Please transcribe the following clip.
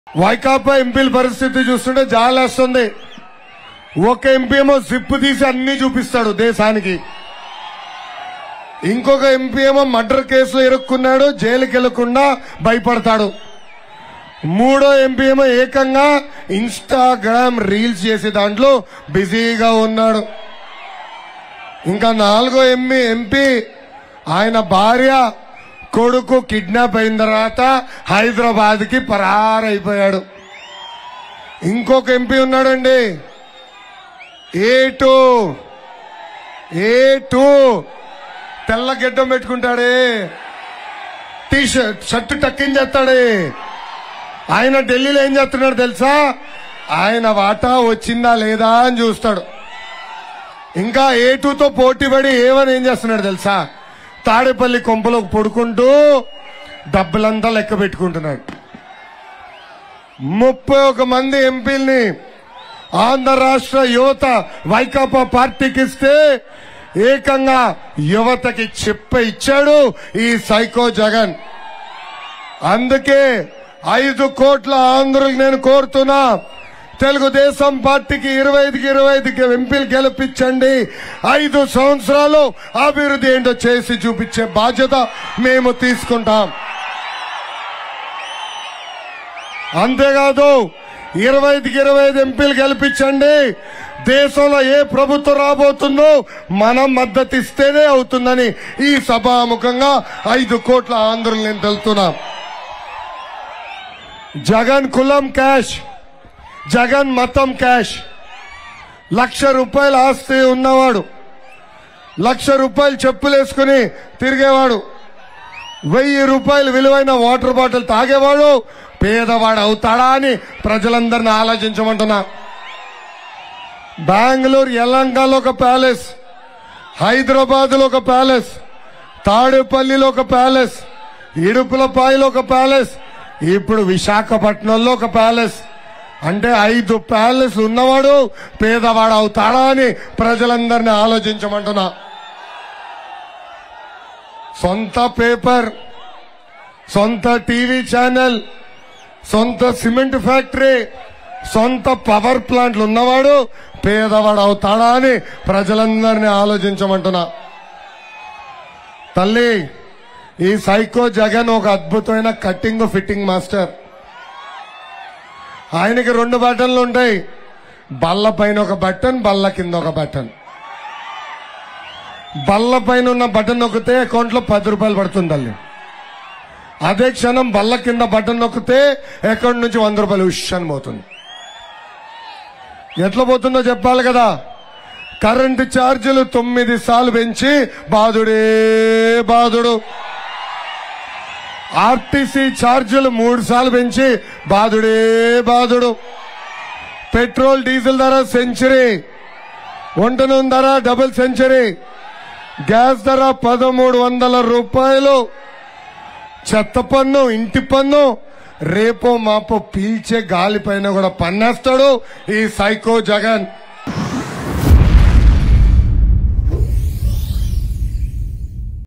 వైకాపా ఎంపీల పరిస్థితి చూస్తుంటే జాలేస్తుంది ఒక ఎంపీ ఏమో జిప్పు తీసి అన్ని చూపిస్తాడు దేశానికి ఇంకొక ఎంపీ ఏమో మర్డర్ కేసులో ఇరుక్కున్నాడు జైలుకి వెళ్లకుండా భయపడతాడు మూడో ఎంపీ ఏమో ఏకంగా ఇన్స్టాగ్రామ్ రీల్స్ చేసే దాంట్లో బిజీగా ఉన్నాడు ఇంకా నాలుగో ఎంపీ ఎంపీ ఆయన భార్య కొడుకు కిడ్నాప్ అయిన తర్వాత హైదరాబాద్ కి పరారైపోయాడు ఇంకొక ఎంపీ ఉన్నాడండి ఏ టూ ఏ టూ తెల్ల గెడ్డం పెట్టుకుంటాడే టీ షర్ట్ షర్ట్ టక్కింగ్ చేస్తాడే ఆయన ఢిల్లీలో ఏం చేస్తున్నాడు తెలుసా ఆయన వాటా వచ్చిందా లేదా అని చూస్తాడు ఇంకా ఏ టూతో పోటీ పడి ఏమని ఏం చేస్తున్నాడు తెలుసా తాడేపల్లి కొంపలోకి పడుకుంటూ డబ్బులంతా లెక్క పెట్టుకుంటున్నాడు ముప్పై ఒక మంది ఎంపీల్ని ఆంధ్ర రాష్ట్ర యువత వైకాపా పార్టీకి ఇస్తే ఏకంగా యువతకి చెప్ప ఇచ్చాడు ఈ సైకో జగన్ అందుకే ఐదు కోట్ల ఆంధ్రులకు నేను కోరుతున్నా తెలుగుదేశం పార్టీకి ఇరవై ఐదుకి ఇరవై ఐదుకి ఎంపీలు గెలిపించండి ఐదు సంవత్సరాలు అభివృద్ధి ఏంటో చేసి చూపించే బాధ్యత మేము తీసుకుంటాం అంతేకాదు ఇరవై ఐదుకి ఇరవై ఐదు ఎంపీలు గెలిపించండి దేశంలో ఏ ప్రభుత్వం రాబోతుందో మనం మద్దతు ఇస్తేనే అవుతుందని ఈ సభాముఖంగా ఐదు కోట్ల ఆంధ్రులు నేను తెలుతున్నాం జగన్ కులం క్యాష్ జగన్ మతం క్యాష్ లక్ష రూపాయల ఆస్తి ఉన్నవాడు లక్ష రూపాయలు చెప్పులేసుకుని తిరిగేవాడు వెయ్యి రూపాయలు విలువైన వాటర్ బాటిల్ తాగేవాడు పేదవాడు అవుతాడా అని ప్రజలందరిని ఆలోచించమంటున్నా బెంగళూరు యలంకలో ఒక ప్యాలెస్ హైదరాబాద్ లో ఒక ప్యాలెస్ తాడేపల్లిలో ఒక ప్యాలెస్ ఇడుపులపాయలో ఒక ప్యాలెస్ ఇప్పుడు విశాఖపట్నంలో ఒక ప్యాలెస్ అంటే ఐదు ప్యాలెస్ ఉన్నవాడు పేదవాడు అవుతాడా అని ప్రజలందరినీ ఆలోచించమంటున్నా సొంత పేపర్ సొంత టీవీ ఛానల్ సొంత సిమెంట్ ఫ్యాక్టరీ సొంత పవర్ ప్లాంట్లు ఉన్నవాడు పేదవాడు అవుతాడా అని ప్రజలందరినీ ఆలోచించమంటున్నా తల్లి ఈ సైకో జగన్ ఒక అద్భుతమైన కట్టింగ్ ఫిట్టింగ్ మాస్టర్ ఆయనకి రెండు బటన్లు ఉంటాయి బల్ల పైన ఒక బటన్ బల్ల కింద ఒక బటన్ బల్ల పైన ఉన్న బటన్ నొక్కితే అకౌంట్ లో పది రూపాయలు పడుతుంది తల్లి అదే క్షణం బల్ల కింద బటన్ నొక్కితే అకౌంట్ నుంచి వంద రూపాయలు ఉష్ అని పోతుంది ఎట్లా పోతుందో చెప్పాలి కదా కరెంటు ఛార్జీలు తొమ్మిది సార్లు పెంచి బాధుడే బాధుడు ఆర్టీసీ ఛార్జీలు మూడు సార్లు పెంచి బాధుడే బాధుడు పెట్రోల్ డీజిల్ ధర సెంచరీ వంట నూనె ధర డబుల్ సెంచరీ గ్యాస్ ధర పదమూడు వందల రూపాయలు చెత్త పన్ను ఇంటి పన్ను రేపో మాపో పీల్చే గాలి పైన కూడా పన్నేస్తాడు ఈ సైకో జగన్